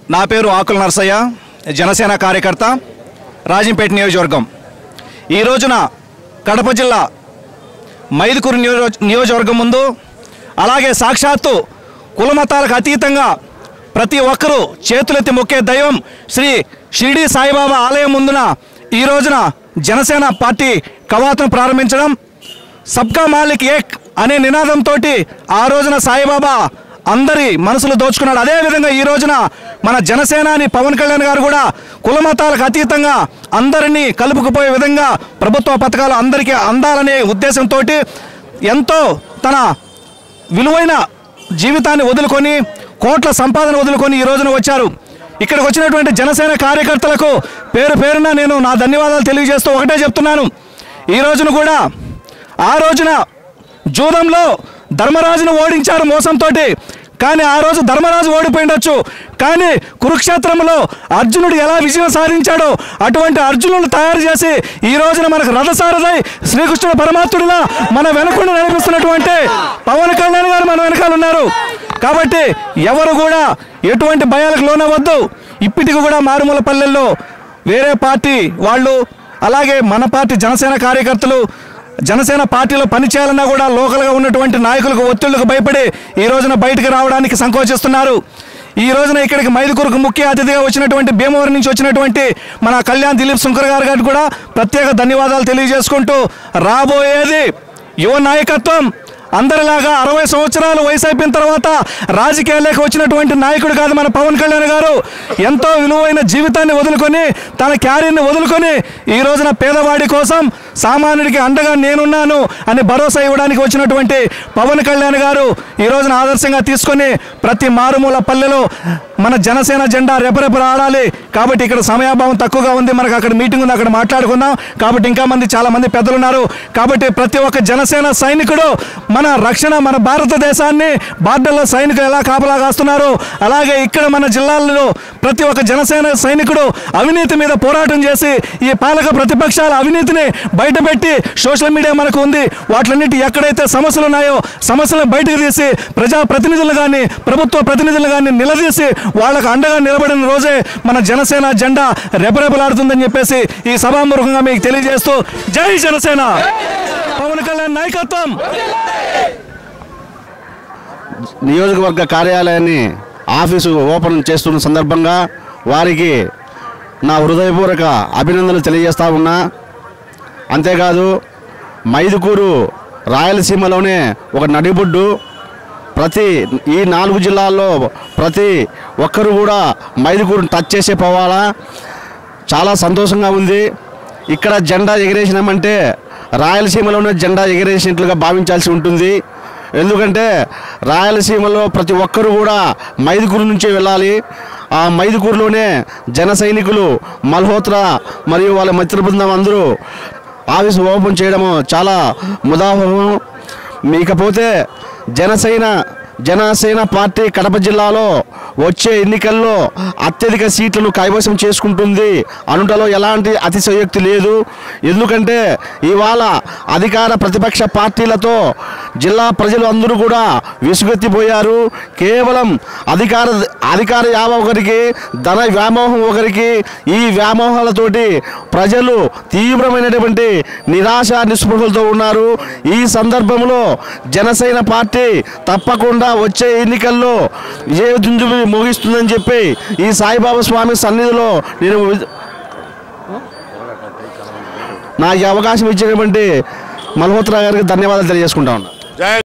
నా పేరు ఆకుల నరసయ్య జనసేన కార్యకర్త రాజంపేట నియోజకవర్గం ఈ రోజున కడప జిల్లా మైదుకూరు నియోజ నియోజకవర్గం ముందు అలాగే సాక్షాత్తు కులమతాలకు అతీతంగా ప్రతి ఒక్కరూ చేతులెత్తి మొక్కే దైవం శ్రీ షిరిడి సాయిబాబా ఆలయం ముందున ఈ రోజున జనసేన పార్టీ కవాతును ప్రారంభించడం సబ్కా మాలిక్ ఏక్ అనే నినాదంతో ఆ రోజున సాయిబాబా అందరి మనసులు దోచుకున్నాడు అదేవిధంగా ఈ రోజున మన జనసేనాని పవన్ కళ్యాణ్ గారు కూడా కులమతాలకు అతీతంగా అందరినీ కలుపుకుపోయే విధంగా ప్రభుత్వ పథకాలు అందరికీ అందాలనే ఉద్దేశంతో ఎంతో తన విలువైన జీవితాన్ని వదులుకొని కోట్ల సంపాదన వదులుకొని ఈ రోజున వచ్చారు ఇక్కడికి వచ్చినటువంటి జనసేన కార్యకర్తలకు పేరు పేరున నేను నా ధన్యవాదాలు తెలియజేస్తూ ఒకటే చెప్తున్నాను ఈ రోజున కూడా ఆ రోజున జూదంలో ధర్మరాజును ఓడించారు మోసంతో కానీ ఆ రోజు ధర్మరాజు ఓడిపోయిండొచ్చు కానీ కురుక్షేత్రంలో అర్జునుడు ఎలా విజయం సాధించాడో అటువంటి అర్జునులను తయారు చేసి ఈ రోజున మనకు రథసారథై శ్రీకృష్ణుడు పరమాత్ముడిలా మన వెనుకుండా నడిపిస్తున్నటువంటి పవన్ కళ్యాణ్ గారు మన వెనకాల ఉన్నారు కాబట్టి ఎవరు కూడా ఎటువంటి భయాలకు లోనవద్దు ఇప్పటికి కూడా మారుమూల పల్లెల్లో వేరే పార్టీ వాళ్ళు అలాగే మన పార్టీ జనసేన కార్యకర్తలు జనసేన పార్టీలో పనిచేయాలన్నా కూడా లోకల్గా ఉన్నటువంటి నాయకులకు ఒత్తిళ్లకు భయపడి ఈ రోజున బయటకు రావడానికి సంకోచిస్తున్నారు ఈ రోజున ఇక్కడికి మైదుకూరుకు ముఖ్య అతిథిగా వచ్చినటువంటి భీమవరం నుంచి వచ్చినటువంటి మన కళ్యాణ్ దిలీప్ శంకర్ గారు గారికి కూడా ప్రత్యేక ధన్యవాదాలు తెలియజేసుకుంటూ రాబోయేది యువ నాయకత్వం అందరిలాగా అరవై సంవత్సరాలు వయసు అయిపోయిన తర్వాత రాజకీయాల్లోకి వచ్చినటువంటి నాయకుడు కాదు మన పవన్ కళ్యాణ్ గారు ఎంతో విలువైన జీవితాన్ని వదులుకొని తన క్యారీర్ని వదులుకొని ఈ రోజున పేదవాడి కోసం సామాన్యుడికి అండగా నేనున్నాను అని భరోసా ఇవ్వడానికి వచ్చినటువంటి పవన్ కళ్యాణ్ గారు ఈ రోజున ఆదర్శంగా తీసుకొని ప్రతి మారుమూల పల్లెలో మన జనసేన జెండా రెపరెప ఆడాలి కాబట్టి ఇక్కడ సమయాభావం తక్కువగా ఉంది మనకు అక్కడ మీటింగ్ ఉంది అక్కడ మాట్లాడుకుందాం కాబట్టి ఇంకా మంది చాలా మంది పెద్దలు ఉన్నారు కాబట్టి ప్రతి ఒక్క జనసేన సైనికుడు మన రక్షణ మన భారతదేశాన్ని బార్డర్లో సైనికులు ఎలా కాపలా కాస్తున్నారు అలాగే ఇక్కడ మన జిల్లాల్లో ప్రతి ఒక్క జనసేన సైనికుడు అవినీతి మీద పోరాటం చేసి ఈ పాలక ప్రతిపక్షాల అవినీతిని బయటపెట్టి సోషల్ మీడియా మనకు ఉంది వాటిలన్నిటి ఎక్కడైతే సమస్యలు ఉన్నాయో సమస్యలను బయటకు తీసి ప్రజా ప్రతినిధులు కానీ ప్రభుత్వ ప్రతినిధులు కానీ నిలదీసి వాళ్ళకు అండగా నిలబడిన రోజే మన జనసేన జెండా రెపరెపలాడుతుందని చెప్పేసి ఈ సభాముఖంగా మీకు తెలియజేస్తూ జై జనసేన పవన్ కళ్యాణ్ నాయకత్వం నియోజకవర్గ కార్యాలయాన్ని ఆఫీసు ఓపెన్ చేస్తున్న సందర్భంగా వారికి నా హృదయపూర్వక అభినందనలు తెలియజేస్తా ఉన్నా అంతేకాదు మైదుకూరు రాయలసీమలోనే ఒక నడిబొడ్డు ప్రతి ఈ నాలుగు జిల్లాల్లో ప్రతి ఒక్కరు కూడా మైదుకూరుని టచ్ చేసే పోవాలా చాలా సంతోషంగా ఉంది ఇక్కడ జెండా ఎగిరేసినామంటే రాయలసీమలోనే జెండా ఎగిరేసినట్లుగా భావించాల్సి ఉంటుంది ఎందుకంటే రాయలసీమలో ప్రతి ఒక్కరు కూడా మైదుకూరు నుంచే వెళ్ళాలి ఆ మైదుకూరులోనే జన సైనికులు మల్హోత్రా మరియు వాళ్ళ మిత్ర బృందం అందరూ ఆఫీసు ఓపెన్ చేయడము చాలా ముదావహం ఇకపోతే జనసేన జనసేన పార్టీ కడప జిల్లాలో వచ్చే ఎన్నికల్లో అత్యధిక సీట్లను కైవసం చేసుకుంటుంది అనుటలో ఎలాంటి అతిశయోక్తి లేదు ఎందుకంటే ఇవాళ అధికార ప్రతిపక్ష పార్టీలతో జిల్లా ప్రజలు అందరూ కూడా విసుగెత్తిపోయారు కేవలం అధికార అధికార యావ ఒకరికి ధన వ్యామోహం ఒకరికి ఈ వ్యామోహాలతోటి ప్రజలు తీవ్రమైనటువంటి నిరాశ నిస్పృహలతో ఉన్నారు ఈ సందర్భంలో జనసేన పార్టీ తప్పకుండా వచ్చే ఎన్నికల్లో విజయ దుంజుబి ముగిస్తుందని చెప్పి ఈ సాయిబాబా స్వామి సన్నిధిలో నేను వి- నాకు ఈ అవకాశం ఇచ్చినటువంటి మల్హోత్రా గారికి ధన్యవాదాలు తెలియజేసుకుంటా ఉన్నా జై